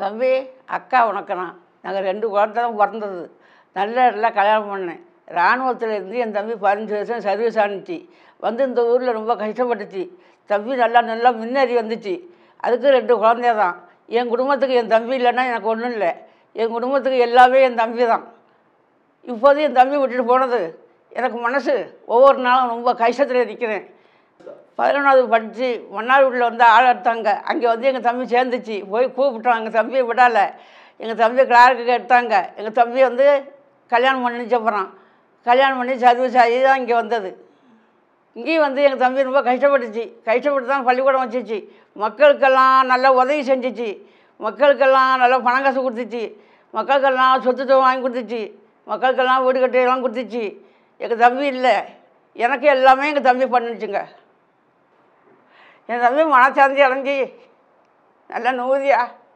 தம்பி அக்கா உனக்குண்ணா நாங்கள் ரெண்டு குழந்தை தான் பிறந்தது நல்ல இடத்துல கல்யாணம் பண்ணேன் இராணுவத்தில் இருந்து என் தம்பி பதினஞ்சு வருஷம் சர்வீஸ் ஆணுச்சு வந்து இந்த ஊரில் ரொம்ப கஷ்டப்பட்டுச்சு தம்பி நல்லா நல்லா முன்னேறி வந்துச்சு அதுக்கு ரெண்டு குழந்தைய தான் என் குடும்பத்துக்கு என் தம்பி இல்லைன்னா எனக்கு ஒன்றும் இல்லை என் குடும்பத்துக்கு எல்லாமே என் தம்பி தான் இப்போது என் தம்பி விட்டுட்டு போனது எனக்கு மனசு ஒவ்வொரு நாளும் ரொம்ப கஷ்டத்தில் நிற்கிறேன் பதினொன்றாவது படித்து மன்னார்குடியில் வந்து ஆள் எடுத்தாங்க அங்கே வந்து எங்கள் தம்பி சேர்ந்துச்சு போய் கூப்பிட்டோம் எங்கள் தம்பியை விடலை எங்கள் தம்பி கிளார்க்கு எடுத்தாங்க எங்கள் தம்பி வந்து கல்யாணம் பண்ணிச்சு அப்புறம் கல்யாணம் பண்ணி சர்வீஸ் ஆகி தான் இங்கே வந்தது இங்கேயும் வந்து எங்கள் தம்பி ரொம்ப கஷ்டப்பட்டுச்சு கஷ்டப்பட்டு தான் பள்ளிக்கூடம் வச்சுச்சு மக்களுக்கெல்லாம் நல்லா உதவி செஞ்சுச்சு மக்களுக்கெல்லாம் நல்லா பணம் காசு கொடுத்துச்சு மக்களுக்கெல்லாம் சொத்து சுகம் வாங்கி கொடுத்துச்சு மக்களுக்கெல்லாம் வீடு கட்டி எல்லாம் கொடுத்துச்சு எங்கள் தம்பி இல்லை எனக்கு எல்லாமே எங்கள் தம்பி பண்ணுச்சுங்க என் தம்பி மனசாந்தி அடைஞ்சி நல்லா நூதியா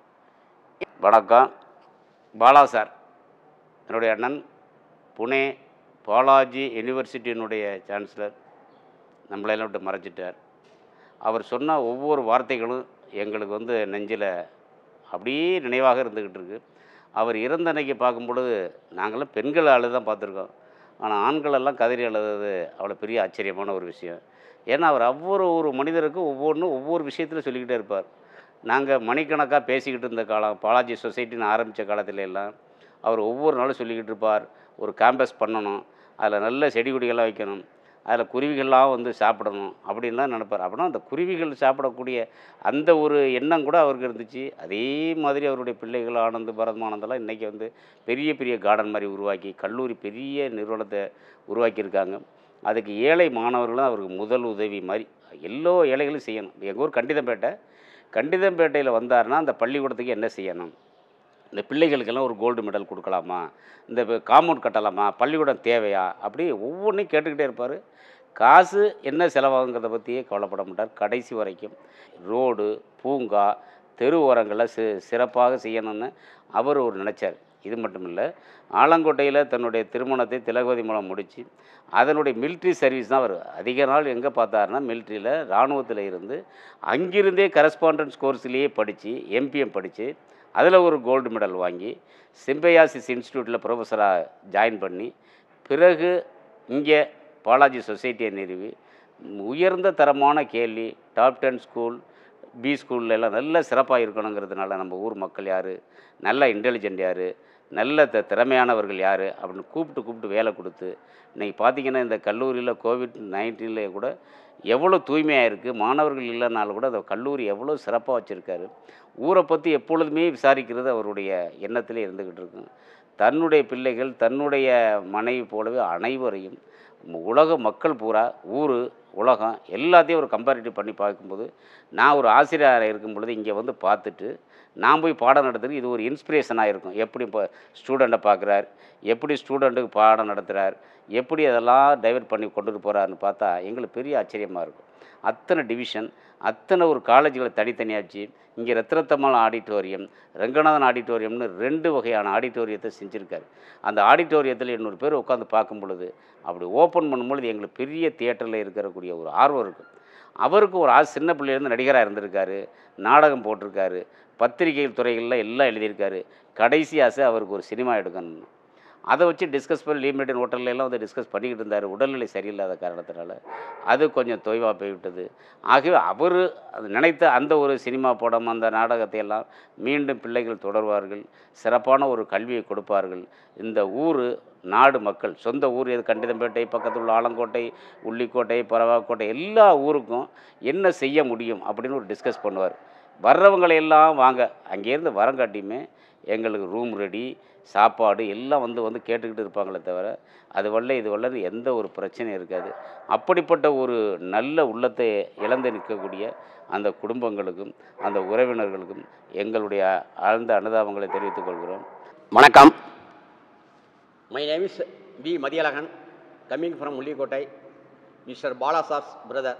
வணக்கம் பாலா சார் என்னுடைய அண்ணன் புனே பாலாஜி யூனிவர்சிட்டியினுடைய சான்சலர் நம்மளையெல்லாம் விட்டு மறைச்சிட்டார் அவர் சொன்ன ஒவ்வொரு வார்த்தைகளும் எங்களுக்கு வந்து நெஞ்சில் அப்படியே நினைவாக இருந்துக்கிட்டு இருக்கு அவர் இறந்த அன்னைக்கு பார்க்கும் பொழுது நாங்களும் பெண்கள் அழுது தான் பார்த்துருக்கோம் ஆனால் ஆண்களெல்லாம் கதறி அழுது அவ்வளோ பெரிய ஆச்சரியமான ஒரு விஷயம் ஏன்னா அவர் ஒவ்வொரு ஒரு மனிதருக்கும் ஒவ்வொன்றும் ஒவ்வொரு விஷயத்தில் சொல்லிக்கிட்டே இருப்பார் நாங்கள் மணிக்கணக்காக பேசிக்கிட்டு இருந்த காலம் பாலாஜி சொசைட்டின்னு ஆரம்பித்த காலத்துல எல்லாம் அவர் ஒவ்வொரு நாளும் சொல்லிக்கிட்டு இருப்பார் ஒரு கேம்பஸ் பண்ணணும் அதில் நல்ல செடி கொடிகள்லாம் வைக்கணும் அதில் குருவிகள்லாம் வந்து சாப்பிடணும் அப்படின்லாம் நினைப்பார் அப்படின்னா அந்த குருவிகள் சாப்பிடக்கூடிய அந்த ஒரு எண்ணம் கூட அவருக்கு இருந்துச்சு அதே மாதிரி அவருடைய பிள்ளைகள் ஆனந்த் பரதமானந்தெல்லாம் இன்றைக்கி வந்து பெரிய பெரிய கார்டன் மாதிரி உருவாக்கி கல்லூரி பெரிய நிறுவனத்தை உருவாக்கியிருக்காங்க அதுக்கு ஏழை மாணவர்களும் அவருக்கு முதல் உதவி மாதிரி எல்லா ஏழைகளும் செய்யணும் எங்கள் ஊர் கண்டிதம்பேட்டை கண்டிதம்பேட்டையில் வந்தாருன்னா அந்த பள்ளிக்கூடத்துக்கு என்ன செய்யணும் இந்த பிள்ளைகளுக்கெல்லாம் ஒரு கோல்டு மெடல் கொடுக்கலாமா இந்த காம்பவுண்ட் கட்டலாமா பள்ளிக்கூடம் தேவையா அப்படி ஒவ்வொன்றையும் கேட்டுக்கிட்டே இருப்பார் காசு என்ன செலவாகுங்கிறத பற்றியே கவலைப்பட மாட்டார் கடைசி வரைக்கும் ரோடு பூங்கா தெரு ஓரங்களில் சி சிறப்பாக செய்யணும்னு அவர் ஒரு நினச்சார் இது மட்டும் இல்லை ஆலங்கோட்டையில் தன்னுடைய திருமணத்தை திலகவதி மூலம் முடித்து அதனுடைய மிலிட்ரி சர்வீஸ் தான் அவர் அதிக நாள் எங்கே பார்த்தாருன்னா மிலிட்ரியில் இராணுவத்தில் இருந்து அங்கிருந்தே கரஸ்பாண்டன்ஸ் கோர்ஸ்லேயே படித்து எம்பிஎம் படித்து அதில் ஒரு கோல்டு மெடல் வாங்கி சிம்பையாசிஸ் இன்ஸ்டியூட்டில் ப்ரொஃபஸராக ஜாயின் பண்ணி பிறகு இங்கே பாலாஜி சொசைட்டியை நிறுவி உயர்ந்த தரமான கேள்வி டாப் டென் ஸ்கூல் பி ஸ்கூல்ல எல்லாம் நல்ல சிறப்பாக இருக்கணுங்கிறதுனால நம்ம ஊர் மக்கள் யார் நல்ல இன்டெலிஜென்ட் யார் நல்ல த திறமையானவர்கள் யார் அப்படின்னு கூப்பிட்டு கூப்பிட்டு வேலை கொடுத்து இன்றைக்கி பார்த்தீங்கன்னா இந்த கல்லூரியில் கோவிட் நைன்டீனில் கூட எவ்வளோ தூய்மையாக இருக்குது மாணவர்கள் இல்லைனாலும் கூட அந்த கல்லூரி எவ்வளோ சிறப்பாக வச்சுருக்காரு ஊரை பற்றி எப்பொழுதுமே விசாரிக்கிறது அவருடைய எண்ணத்திலே இருந்துக்கிட்டு இருக்கும் தன்னுடைய பிள்ளைகள் தன்னுடைய மனைவி போலவே அனைவரையும் உலக மக்கள் பூரா ஊர் உலகம் எல்லாத்தையும் ஒரு கம்பேரிட்டிவ் பண்ணி பார்க்கும்போது நான் ஒரு ஆசிரியராக இருக்கும் பொழுது இங்கே வந்து பார்த்துட்டு நான் போய் பாடம் நடத்துறது இது ஒரு இன்ஸ்பிரேஷனாக இருக்கும் எப்படி இப்போ ஸ்டூடெண்ட்டை பார்க்குறார் எப்படி ஸ்டூடெண்ட்டுக்கு பாடம் நடத்துகிறார் எப்படி அதெல்லாம் டைவர்ட் பண்ணி கொண்டுட்டு போகிறாருன்னு பார்த்தா எங்களுக்கு பெரிய ஆச்சரியமாக இருக்கும் அத்தனை டிவிஷன் அத்தனை ஒரு காலேஜுகளை தனித்தனியாச்சு இங்கே ரத்னத்தம்மாள் ஆடிட்டோரியம் ரங்கநாதன் ஆடிட்டோரியம்னு ரெண்டு வகையான ஆடிட்டோரியத்தை செஞ்சுருக்காரு அந்த ஆடிட்டோரியத்தில் இன்னொரு பேர் உட்காந்து பார்க்கும் பொழுது அப்படி ஓப்பன் பண்ணும்பொழுது எங்களுக்கு பெரிய தியேட்டரில் இருக்கக்கூடிய ஒரு ஆர்வம் இருக்கும் அவருக்கு ஒரு ஆ சின்ன பிள்ளையிலேருந்து நடிகராக இருந்திருக்காரு நாடகம் போட்டிருக்காரு பத்திரிகை துறைகளில் எல்லாம் எழுதியிருக்காரு கடைசி ஆசை அவருக்கு ஒரு சினிமா எடுக்கணும் அதை வச்சு டிஸ்கஸ் பண்ணி லீமிடெட் ஹோட்டல்ல எல்லாம் வந்து டிஸ்கஸ் பண்ணிக்கிட்டு இருந்தார் உடல்நிலை சரியில்லாத காரணத்தினால அது கொஞ்சம் தொய்வாக போய்விட்டது ஆகவே அவர் அது நினைத்த அந்த ஒரு சினிமா படம் அந்த நாடகத்தை எல்லாம் மீண்டும் பிள்ளைகள் தொடர்வார்கள் சிறப்பான ஒரு கல்வியை கொடுப்பார்கள் இந்த ஊர் நாடு மக்கள் சொந்த ஊர் எது கண்டிதம்பேட்டை பக்கத்தில் உள்ள ஆலங்கோட்டை உள்ளிக்கோட்டை பரவாக்கோட்டை எல்லா ஊருக்கும் என்ன செய்ய முடியும் அப்படின்னு ஒரு டிஸ்கஸ் பண்ணுவார் வர்றவங்களை எல்லாம் வாங்க அங்கேருந்து வரங்காட்டியுமே எங்களுக்கு ரூம் ரெடி சாப்பாடு எல்லாம் வந்து வந்து கேட்டுக்கிட்டு இருப்பாங்களே தவிர அது வல்ல இது வல்லன்னு எந்த ஒரு பிரச்சனையும் இருக்காது அப்படிப்பட்ட ஒரு நல்ல உள்ளத்தை இழந்து நிற்கக்கூடிய அந்த குடும்பங்களுக்கும் அந்த உறவினர்களுக்கும் எங்களுடைய ஆழ்ந்த அனுதாபங்களை தெரிவித்துக் கொள்கிறோம் வணக்கம் my name is P Mathiyazhagan coming from Mullikottai mister பாலாசாஸ் பிரதர்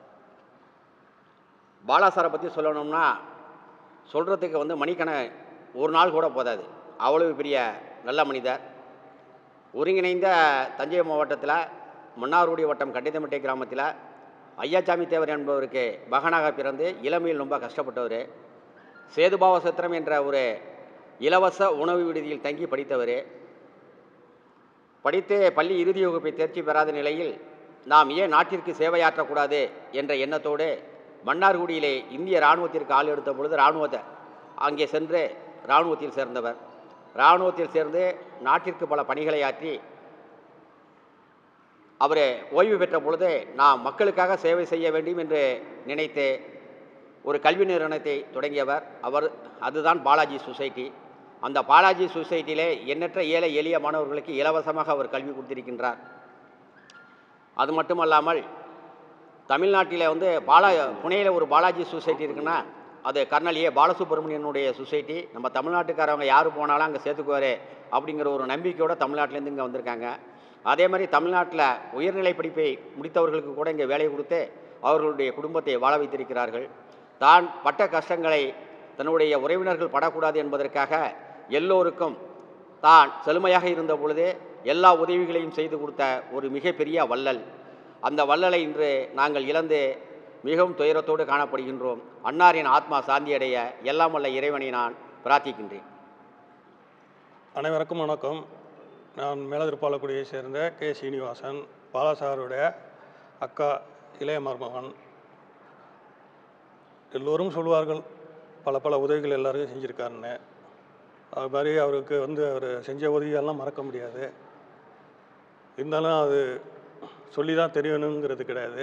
பாலாசாரை பற்றி சொல்லணும்னா சொல்கிறதுக்கு வந்து மணிக்கண ஒரு நாள் கூட போதாது அவ்வளவு பெரிய நல்ல மனிதர் ஒருங்கிணைந்த தஞ்சை மாவட்டத்தில் மன்னார்குடி வட்டம் கண்டிதமட்டை கிராமத்தில் ஐயாச்சாமி தேவர் என்பவருக்கு மகனாக பிறந்து இளமையில் ரொம்ப கஷ்டப்பட்டவர் சேதுபாவ சத்திரம் என்ற ஒரு இலவச உணவு விடுதியில் தங்கி படித்தவர் படித்து பள்ளி இறுதி வகுப்பை தேர்ச்சி பெறாத நிலையில் நாம் ஏன் நாட்டிற்கு சேவையாற்றக்கூடாது என்ற எண்ணத்தோடு மன்னார்குடியிலே இந்திய இராணுவத்திற்கு ஆள் எடுத்த பொழுது இராணுவத்தை அங்கே சென்று இராணுவத்தில் சேர்ந்தவர் இராணுவத்தில் சேர்ந்து நாட்டிற்கு பல பணிகளை ஆற்றி அவர் ஓய்வு பெற்ற பொழுது நாம் மக்களுக்காக சேவை செய்ய வேண்டும் என்று நினைத்து ஒரு கல்வி நிறுவனத்தை தொடங்கியவர் அவர் அதுதான் பாலாஜி சொசைட்டி அந்த பாலாஜி சொசைட்டியிலே எண்ணற்ற ஏழை எளிய மாணவர்களுக்கு இலவசமாக அவர் கல்வி கொடுத்திருக்கின்றார் அது மட்டுமல்லாமல் தமிழ்நாட்டில் வந்து பாலா புனேயில் ஒரு பாலாஜி சொசைட்டி இருக்குன்னா அது கர்னல் ஏ பாலசுப்ரமணியனுடைய சொசைட்டி நம்ம தமிழ்நாட்டுக்காரவங்க யார் போனாலும் அங்கே சேர்த்துக்குவார் அப்படிங்கிற ஒரு நம்பிக்கையோட தமிழ்நாட்டிலேருந்து இங்கே வந்திருக்காங்க அதே மாதிரி தமிழ்நாட்டில் உயர்நிலை படிப்பை முடித்தவர்களுக்கு கூட இங்கே வேலை கொடுத்து அவர்களுடைய குடும்பத்தை வாழ வைத்திருக்கிறார்கள் தான் பட்ட கஷ்டங்களை தன்னுடைய உறவினர்கள் படக்கூடாது என்பதற்காக எல்லோருக்கும் தான் செழுமையாக இருந்த பொழுது எல்லா உதவிகளையும் செய்து கொடுத்த ஒரு மிகப்பெரிய வள்ளல் அந்த வள்ளலை இன்று நாங்கள் இழந்து மிகவும் துயரத்தோடு காணப்படுகின்றோம் அன்னாரின் ஆத்மா சாந்தியடைய எல்லாம் வல்ல இறைவனை நான் பிரார்த்திக்கின்றேன் அனைவருக்கும் வணக்கம் நான் மேலதிருப்பாலக்குடியை சேர்ந்த கே சீனிவாசன் பாலாசாருடைய அக்கா இளைய மருமகன் எல்லோரும் சொல்வார்கள் பல பல உதவிகள் எல்லாருக்கும் செஞ்சுருக்காருன்னு அது மாதிரி அவருக்கு வந்து அவர் செஞ்ச உதவியெல்லாம் மறக்க முடியாது இருந்தாலும் அது சொல்லி தான் தெரியணுங்கிறது கிடையாது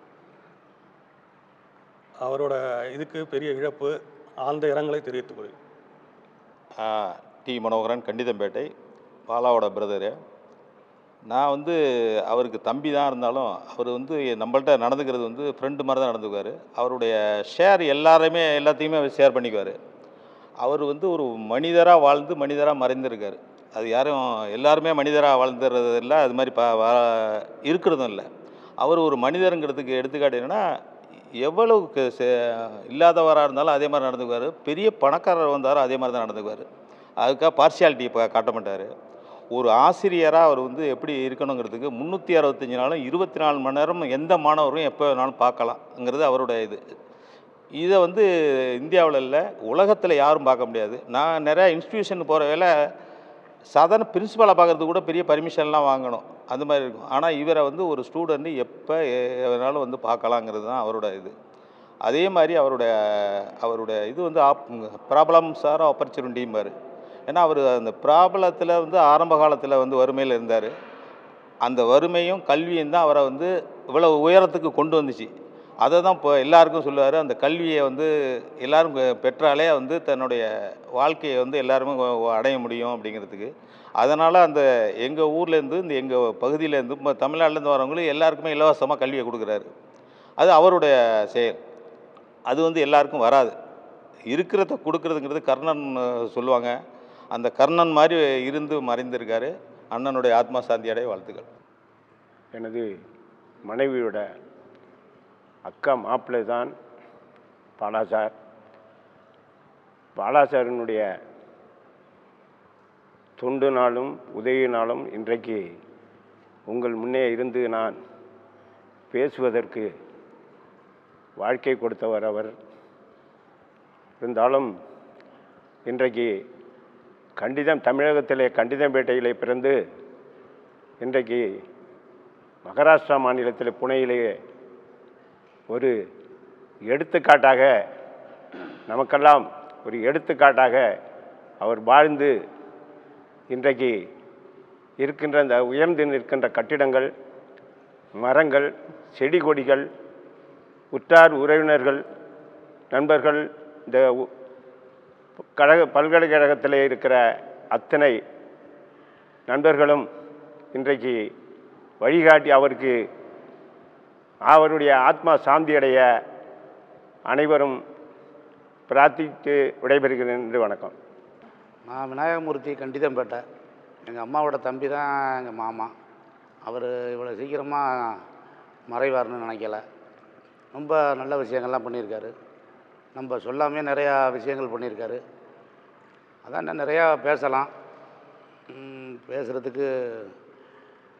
அவரோட இதுக்கு பெரிய இழப்பு ஆழ்ந்த இரங்கலை தெரிவித்துக் கொள்கிறேன் ஆ, டி மனோகரன் கண்டிதம்பேட்டை பாலாவோட பிரதரு நான் வந்து அவருக்கு தம்பி தான் இருந்தாலும் அவர் வந்து நம்மள்ட்ட நடந்துக்கிறது வந்து ஃப்ரெண்டு மாதிரி தான் நடந்துக்குவார் அவருடைய ஷேர் எல்லாரையுமே எல்லாத்தையுமே அவர் ஷேர் பண்ணிக்குவார் அவர் வந்து ஒரு மனிதராக வாழ்ந்து மனிதராக மறைந்திருக்கார் அது யாரும் எல்லாருமே மனிதராக வாழ்ந்துறது இல்லை அது மாதிரி பா வா- இருக்கிறதும் இல்லை அவர் ஒரு மனிதருங்கிறதுக்கு எடுத்துக்காட்டு என்னன்னா எவ்வளவுக்கு சே- இல்லாதவராக இருந்தாலும் அதே மாதிரி நடந்துக்குவார் பெரிய பணக்காரர் வந்தாரோ அதே மாதிரி தான் நடந்துக்குவார் அதுக்காக பார்சியாலிட்டி இப்போ காட்ட மாட்டார் ஒரு ஆசிரியராக அவர் வந்து எப்படி இருக்கணுங்கிறதுக்கு முந்நூற்றி அறுபத்தஞ்சு நாளும் இருபத்தி நாலு மணி நேரம் எந்த மாணவரும் எப்போ வேணாலும் பார்க்கலாம்ங்கிறது அவருடைய இது இதை வந்து இந்தியாவில் இல்லை உலகத்தில் யாரும் பார்க்க முடியாது நான் நிறையா இன்ஸ்டியூஷன் போகிற வேலை சாதாரண பிரின்சிபலை பார்க்கறதுக்கு கூட பெரிய பர்மிஷன்லாம் வாங்கணும் அந்த மாதிரி இருக்கும் ஆனால் இவரை வந்து ஒரு ஸ்டூடெண்ட் எப்போ வேணாலும் வந்து பார்க்கலாங்கிறது தான் அவரோட இது அதே மாதிரி அவருடைய அவருடைய இது வந்து ஆப் ப்ராப்ளம்ஸ் ஆர் ஆப்பர்ச்சுனிட்டிம்பார் ஏன்னா அவர் அந்த ப்ராப்ளத்தில் வந்து ஆரம்ப காலத்தில் வந்து வறுமையில் இருந்தார் அந்த வறுமையும் கல்வியும் தான் அவரை வந்து இவ்வளவு உயரத்துக்கு கொண்டு வந்துச்சு அதை தான் இப்போ எல்லாருக்கும் சொல்லுவார் அந்த கல்வியை வந்து எல்லாரும் பெ- பெற்றாலே வந்து தன்னுடைய வாழ்க்கையை வந்து எல்லாருமே ஒ- அடைய முடியும் அப்படிங்கிறதுக்கு அதனால் அந்த எங்கள் ஊர்லேருந்து இந்த எங்கள் பகுதியிலேருந்து இப்போ தமிழ்நாட்டிலேருந்து வரவங்களுக்கு எல்லாருக்குமே இலவசமாக கல்வியை கொடுக்குறாரு அது அவருடைய செயல் அது வந்து எல்லாருக்கும் வராது இருக்கிறத கொடுக்கறதுங்கிறது கர்ணன் அஹ், சொல்லுவாங்க அந்த கர்ணன் மாதிரி இருந்து மறைந்திருக்காரு அண்ணனுடைய ஆத்மா சாந்தி அடைய வாழ்த்துக்கள் எனது மனைவியோட அக்கா மாப்பிள்ளை தான் பாலாசார் பாலாசாரினுடைய தொண்டு நாளும் உதவி நாளும் இன்றைக்கு உங்கள் முன்னே இருந்து நான் பேசுவதற்கு வாழ்க்கை கொடுத்தவர் அவர் இருந்தாலும் இன்றைக்கு கண்டிதம் தமிழகத்திலே கண்டிதம்பேட்டையிலே பிறந்து இன்றைக்கு மகாராஷ்டிரா மாநிலத்தில் புனேயிலேயே ஒரு எடுத்துக்காட்டாக நமக்கெல்லாம் ஒரு எடுத்துக்காட்டாக அவர் வாழ்ந்து இன்றைக்கு இருக்கின்ற இந்த உயர்ந்து நிற்கின்ற கட்டிடங்கள் மரங்கள் செடி கொடிகள் உற்றார் உறவினர்கள் நண்பர்கள் இந்த உ- கழக பல்கலைக்கழகத்தில் இருக்கிற அத்தனை நண்பர்களும் இன்றைக்கு வழிகாட்டி அவருக்கு அவருடைய ஆத்மா சாந்தியடைய அனைவரும் பிரார்த்தித்து விடைபெறுகிறேன் என்று வணக்கம் நான் விநாயகமூர்த்தி கண்டிதம்பேட்டை எங்கள் அம்மாவோட தம்பி தான் எங்கள் மாமா அவர் இவ்வளோ சீக்கிரமாக மறைவார்னு நினைக்கல ரொம்ப நல்ல விஷயங்கள்லாம் பண்ணியிருக்காரு நம்ம சொல்லாமே நிறையா விஷயங்கள் பண்ணியிருக்காரு அதான் இன்னும் நிறையா பேசலாம் ம், பேசுகிறதுக்கு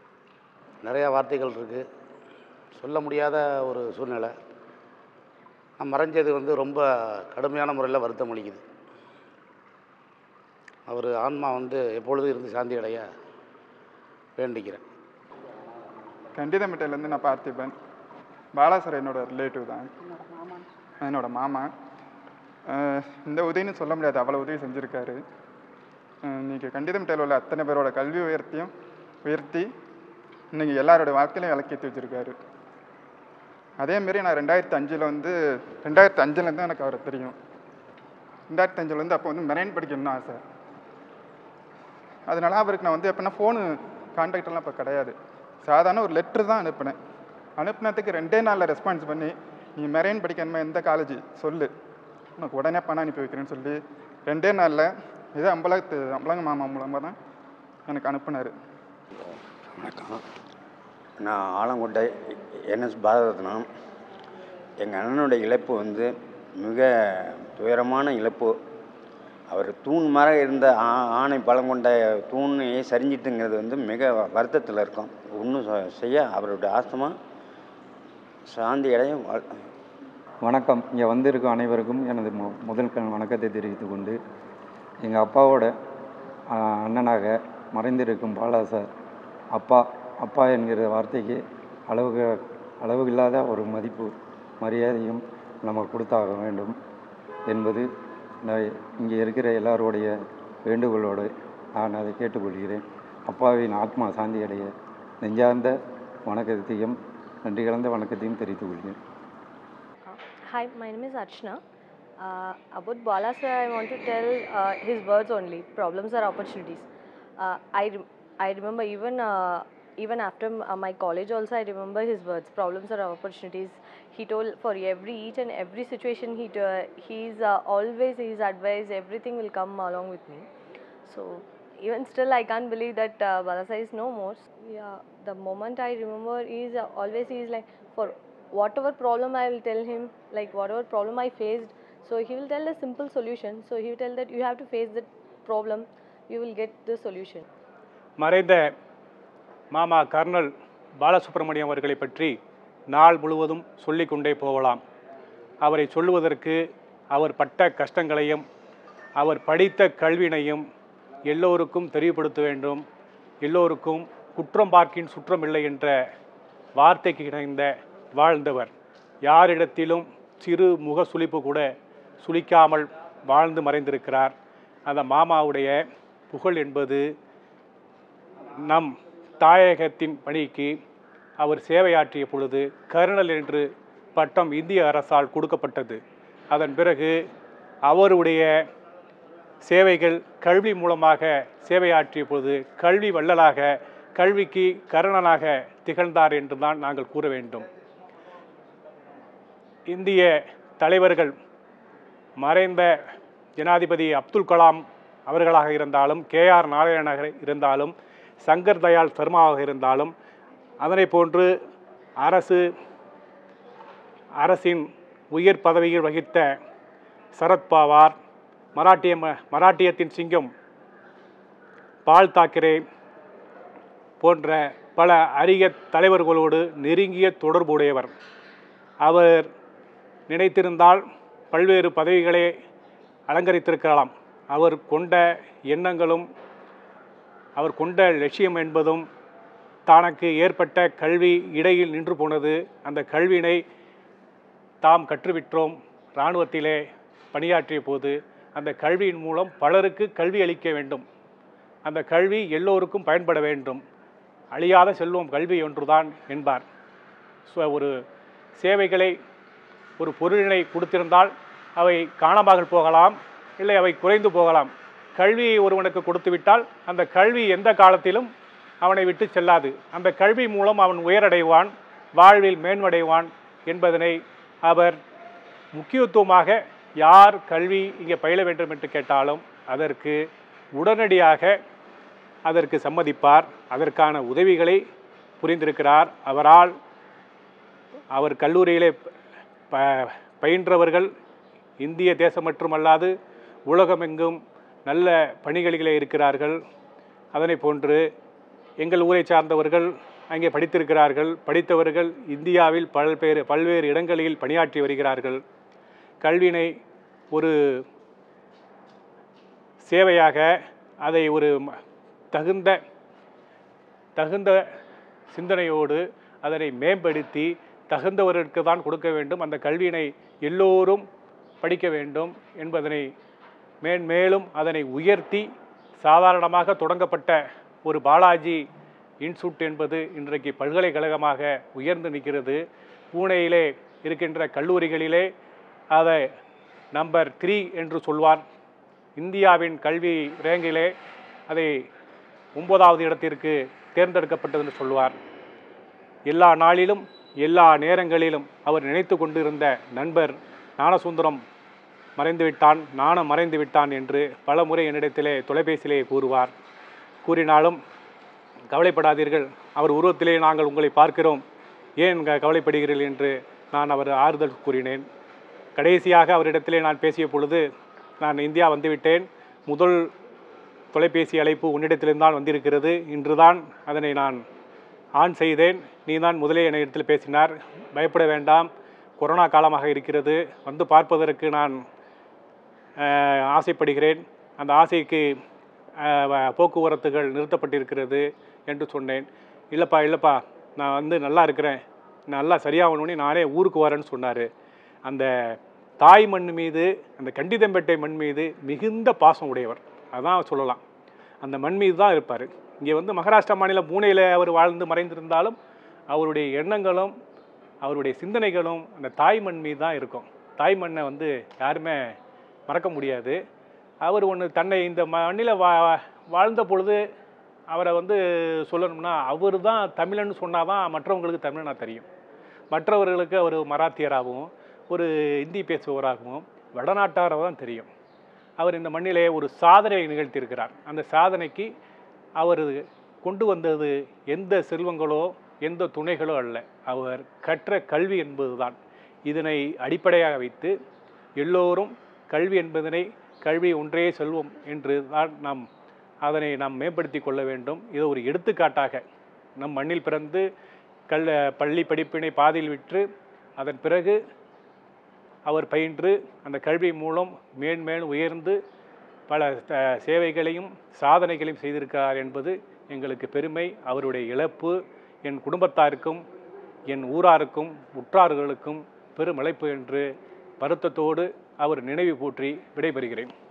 நிறையா வார்த்தைகள் இருக்குது சொல்ல முடியாத ஒரு சூழ்நிலை நான் மறைஞ்சது வந்து ரொம்ப கடுமையான முறையில் வருத்தம் அளிக்குது அவர் ஆன்மா வந்து எப்பொழுதும் இருந்து சாந்தி அடைய வேண்டிக்கிறேன் கண்டிதமிட்டையிலேருந்து நான் பார்த்திபன் பாலா சார் என்னோட ரிலேட்டிவ் தான் என்னோட மாமா அஹ் இந்த உதவின்னு சொல்ல முடியாது அவ்வளோ உதவி செஞ்சுருக்காரு இன்றைக்கி கண்டிதமிட்டையில் உள்ள அத்தனை பேரோட கல்வி உயர்த்தியும் உயர்த்தி இன்றைக்கி எல்லாரோட வாழ்க்கையிலையும் விளக்கேற்றி வச்சுருக்காரு அதேமாரி நான் ரெண்டாயிரத்தி அஞ்சில் வந்து ரெண்டாயிரத்தி அஞ்சுலேருந்து எனக்கு அவரை தெரியும் ரெண்டாயிரத்தி அஞ்சுலேருந்து அப்போ வந்து மெரைன் படிக்கணும்னு ஆசை அதனால அவருக்கு நான் வந்து எப்படின்னா ஃபோனு கான்டாக்டெல்லாம் இப்போ கிடையாது சாதாரண ஒரு லெட்ரு தான் அனுப்பினேன் அனுப்புனதுக்கு ரெண்டே நாளில் ரெஸ்பான்ஸ் பண்ணி நீ மெரைன் படிக்கணுமா எந்த காலேஜ் சொல்லு உனக்கு உடனே பணம் அனுப்பி வைக்கிறேன்னு சொல்லி ரெண்டே நாளில் இதே அம்பலத்து அம்பலங்க மாமா மூலமாக தான் எனக்கு அனுப்புனார் வணக்கம் நான் ஆலங்கோட்டை என்எஸ் பாரதரத்னம் எங்கள் அண்ணனுடைய இழப்பு வந்து மிக துயரமான இழப்பு அவர் தூண் மாதிரி இருந்த ஆ ஆணை பலம் கொண்ட தூணை சரிஞ்சிட்டுங்கிறது வந்து மிக வருத்தத்தில் இருக்கும் ஒன்றும் செய்ய அவருடைய ஆஸ்தமா சாந்தி அடையும் வாழ்- வணக்கம் இங்கே வந்திருக்கும் அனைவருக்கும் எனது மு முதல் கண் வணக்கத்தை தெரிவித்துக் கொண்டு எங்கள் அப்பாவோட ஆ, அண்ணனாக மறைந்திருக்கும் பாலா சார் அப்பா அப்பா என்கிற வார்த்தைக்கு அளவுக்கு அளவு இல்லாத ஒரு மதிப்பு மரியாதையும் நம்ம கொடுத்தாக வேண்டும் என்பது நான் இங்கே இருக்கிற எல்லாருடைய வேண்டுகோளோடு நான் அதை கேட்டுக்கொள்கிறேன் அப்பாவின் ஆத்மா சாந்தி அடைய நெஞ்சார்ந்த வணக்கத்தையும் நன்றி கலந்த வணக்கத்தையும் தெரிவித்துக் கொள்கிறேன் Hi, my name is Archana. Uh, about Bala sir, I want to tell uh, his words only. Problems are opportunities. Uh, I, rem- I remember even uh, even after m- uh, my college also, I remember his words. Problems are opportunities. He told for every each and every situation, he t- he's uh, always his advice. Everything will come along with me. So even still, I can't believe that uh, Balasa is no more. Yeah, the moment I remember is uh, always he is like for whatever problem I will tell him, like whatever problem I faced. So he will tell a simple solution. So he will tell that you have to face that problem. You will get the solution. மறைந்த மாமா kernel Balasubramaniam அவர்களை பற்றி நாள் முழுவதும் சொல்லிக்கொண்டே போகலாம் அவரை சொல்லுவதற்கு அவர் பட்ட கஷ்டங்களையும் அவர் படித்த கல்வியினையும் எல்லோருக்கும் தெரியப்படுத்த வேண்டும் எல்லோருக்கும் குற்றம் பார்க்கின் சுற்றம் இல்லை என்ற வார்த்தைக்கு இணைந்த வாழ்ந்தவர் யாரிடத்திலும் சிறு முக சுளிப்பு கூட சுளிக்காமல் வாழ்ந்து மறைந்திருக்கிறார் அந்த மாமாவுடைய புகழ் என்பது நம் தாயகத்தின் பணிக்கு அவர் சேவையாற்றிய பொழுது கர்னல் என்று பட்டம் இந்திய அரசால் கொடுக்கப்பட்டது அதன் பிறகு அவருடைய சேவைகள் கல்வி மூலமாக சேவையாற்றிய பொழுது கல்வி வள்ளலாக கல்விக்கு கர்ணனாக திகழ்ந்தார் என்று தான் நாங்கள் கூற வேண்டும் இந்திய தலைவர்கள் மறைந்த ஜனாதிபதி அப்துல் கலாம் அவர்களாக இருந்தாலும் கேஆர் நாராயணனாக இருந்தாலும் சங்கர் தயாள் சர்மாவாக இருந்தாலும் அதனை போன்று அரசு அரசின் உயர் பதவியில் வகித்த சரத்பவார் மராட்டிய ம- மராட்டியத்தின் சிங்கம் பால் தாக்கரே போன்ற பல அரிய தலைவர்களோடு நெருங்கிய தொடர்புடையவர் அவர் நினைத்திருந்தால் பல்வேறு பதவிகளை அலங்கரித்திருக்கலாம் அவர் கொண்ட எண்ணங்களும் அவர் கொண்ட லட்சியம் என்பதும் தனக்கு ஏற்பட்ட கல்வி இடையில் நின்று போனது அந்த கல்வியினை தாம் கற்றுவிட்டோம் இராணுவத்திலே பணியாற்றிய போது அந்த கல்வியின் மூலம் பலருக்கு கல்வி அளிக்க வேண்டும் அந்த கல்வி எல்லோருக்கும் பயன்பட வேண்டும் அழியாத செல்வம் கல்வி ஒன்றுதான் என்பார் ஸோ ஒரு சேவைகளை ஒரு பொருளினை கொடுத்திருந்தால் அவை காணாமல் போகலாம் இல்லை அவை குறைந்து போகலாம் கல்வியை ஒருவனுக்கு கொடுத்துவிட்டால் அந்த கல்வி எந்த காலத்திலும் அவனை விட்டு செல்லாது அந்த கல்வி மூலம் அவன் உயரடைவான் வாழ்வில் மேன்மடைவான் என்பதனை அவர் முக்கியத்துவமாக யார் கல்வி இங்கே பயில வேண்டும் என்று கேட்டாலும் அதற்கு உடனடியாக அதற்கு சம்மதிப்பார் அதற்கான உதவிகளை புரிந்திருக்கிறார் அவரால் அவர் கல்லூரியிலே ப பயின்றவர்கள் இந்திய தேசம் மட்டுமல்லாது உலகமெங்கும் நல்ல பணிகளிலே இருக்கிறார்கள் அதனை போன்று எங்கள் ஊரை சார்ந்தவர்கள் அங்கே படித்திருக்கிறார்கள் படித்தவர்கள் இந்தியாவில் பல்வேறு பல்வேறு இடங்களில் பணியாற்றி வருகிறார்கள் கல்வினை ஒரு சேவையாக அதை ஒரு ம- தகுந்த தகுந்த சிந்தனையோடு அதனை மேம்படுத்தி தகுந்தவர்களுக்கு தான் கொடுக்க வேண்டும் அந்த கல்வியினை எல்லோரும் படிக்க வேண்டும் என்பதனை மேன்மேலும் அதனை உயர்த்தி சாதாரணமாக தொடங்கப்பட்ட ஒரு பாலாஜி இன்ஸ்டியூட் என்பது இன்றைக்கு பல்கலைக்கழகமாக உயர்ந்து நிற்கிறது பூனேயிலே இருக்கின்ற கல்லூரிகளிலே அதை நம்பர் த்ரீ என்று சொல்வார் இந்தியாவின் கல்வி ரேங்கிலே அதை ஒன்பதாவது இடத்திற்கு தேர்ந்தெடுக்கப்பட்டது என்று சொல்வார் எல்லா நாளிலும் எல்லா நேரங்களிலும் அவர் நினைத்து கொண்டிருந்த நண்பர் ஞானசுந்தரம் மறைந்து விட்டான் நானும் மறைந்து விட்டான் என்று பல முறை என்னிடத்திலே தொலைபேசியிலே கூறுவார் கூறினாலும் கவலைப்படாதீர்கள் அவர் உருவத்திலே நாங்கள் உங்களை பார்க்கிறோம் ஏன் க- கவலைப்படுகிறீர்கள் என்று நான் அவர் ஆறுதல் கூறினேன் கடைசியாக அவரிடத்திலே நான் பேசிய பொழுது நான் இந்தியா வந்துவிட்டேன் முதல் தொலைபேசி அழைப்பு உன்னிடத்திலிருந்து தான் வந்திருக்கிறது இன்றுதான் அதனை நான் ஆன் செய்தேன் நீ தான் முதலே என்னிடத்தில் பேசினார் பயப்பட வேண்டாம் கொரோனா காலமாக இருக்கிறது வந்து பார்ப்பதற்கு நான் அஹ், ஆசைப்படுகிறேன் அந்த ஆசைக்கு அஹ், வ- போக்குவரத்துகள் நிறுத்தப்பட்டிருக்கிறது என்று சொன்னேன் இல்லைப்பா இல்லைப்பா நான் வந்து நல்லா இருக்கிறேன் நல்லா சரியாகணும்னு நானே ஊருக்கு வரேன்னு சொன்னார் அந்த தாய் மண் மீது அந்த கண்டிதம்பேட்டை மண் மீது மிகுந்த பாசம் உடையவர் அதான் சொல்லலாம் அந்த மண் மீது தான் இருப்பார் இங்கே வந்து மகாராஷ்டிரா மாநிலம் பூனேயில் அவர் வாழ்ந்து மறைந்திருந்தாலும் அவருடைய எண்ணங்களும் அவருடைய சிந்தனைகளும் அந்த தாய் மண் மீது தான் இருக்கும் தாய் மண்ணை வந்து யாருமே மறக்க முடியாது அவர் ஒன்று தன்னை இந்த மண்ணில் வா வாழ்ந்த பொழுது அவரை வந்து சொல்லணும்னா அவர் தான் தமிழன்னு சொன்னால் தான் மற்றவங்களுக்கு தமிழனா தெரியும் மற்றவர்களுக்கு அவர் மராத்தியராகவும் ஒரு இந்தி பேசுபவராகவும் வடநாட்டாராக தான் தெரியும் அவர் இந்த மண்ணிலே ஒரு சாதனை நிகழ்த்தியிருக்கிறார் அந்த சாதனைக்கு அவர் கொண்டு வந்தது எந்த செல்வங்களோ எந்த துணைகளோ அல்ல அவர் கற்ற கல்வி என்பதுதான் இதனை அடிப்படையாக வைத்து எல்லோரும் கல்வி என்பதனை கல்வி ஒன்றே செல்வம் என்று தான் நாம் அதனை நாம் மேம்படுத்தி கொள்ள வேண்டும் இது ஒரு எடுத்துக்காட்டாக நம் மண்ணில் பிறந்து கல் பள்ளி படிப்பினை பாதியில் விற்று அதன் பிறகு அவர் பயின்று அந்த கல்வி மூலம் மேன்மேலும் உயர்ந்து பல அஹ், சேவைகளையும் சாதனைகளையும் செய்திருக்கிறார் என்பது எங்களுக்கு பெருமை அவருடைய இழப்பு என் குடும்பத்தாருக்கும் என் ஊராருக்கும் உற்றார்களுக்கும் பெரும் இழப்பு என்று வருத்தத்தோடு அவர் நினைவு போற்றி விடைபெறுகிறேன்